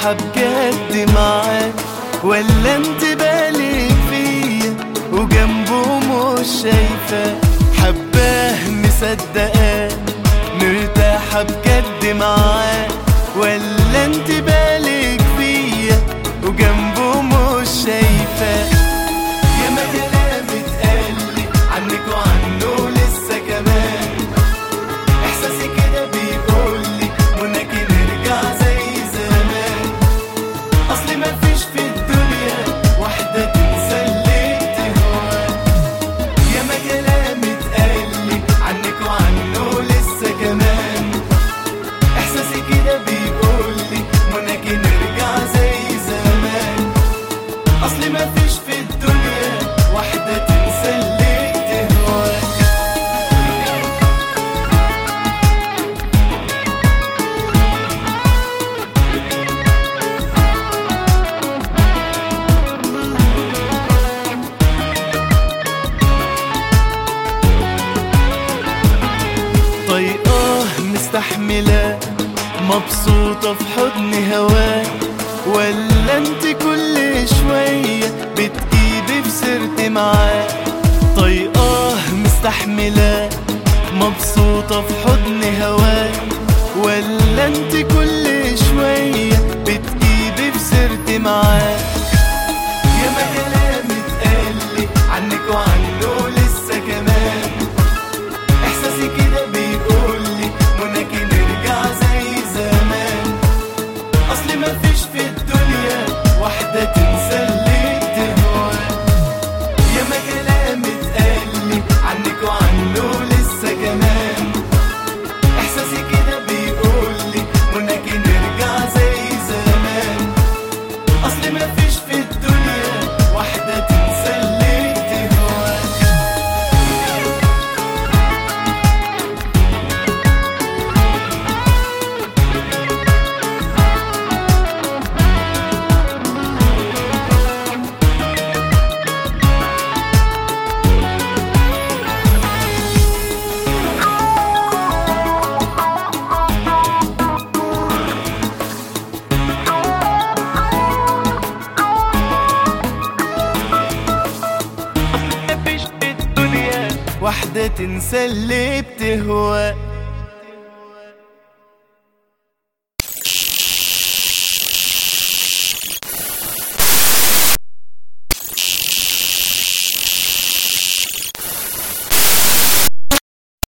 مرتاحة بجد معاك ولا انت بالك فيا وجنبه مش شايفة حباه مصدقاه مرتاحة بجد معاك ولا انت بالك فيا وجنبه مش شايفة ياما كلام اتقالي عنك وعنه لسه كمان احساسي كده بيقولي مناكي نرجع زي زمان اصل مفيش في الدنيا واحدة تنسى اللي تهواك ياما كلام اتقالي عنك وعنه لسه كمان احساسي كده بيقولي مناكي نرجع زي زمان اصل مفيش في الدنيا واحدة تنسى اللي تهواك طيقاه مستحملة مبسوطة في حضن هواك ولا انت كل شوية بتجيبي في سيرتي معاك طيقاه مستحملة مبسوطة في حضن هواك ولا انت كل شوية بتجيبي في سيرتي معاك ياما كلام اتقالي عنك وعنه لسه كمان احساسي كده بيقولي مناكي نرجع زي زمان اصل مفيش في الدنيا واحدة تنسى اللي تهواك ياما كلام اتقالي عنك وعنه لسه كمان احساسي كده بيقولي مناكي نرجع زي زمان اصل مفيش في الدنيا واحدة تنسى اللي تهواك مفيش في الدنيا واحدة تنسى اللي بتهواك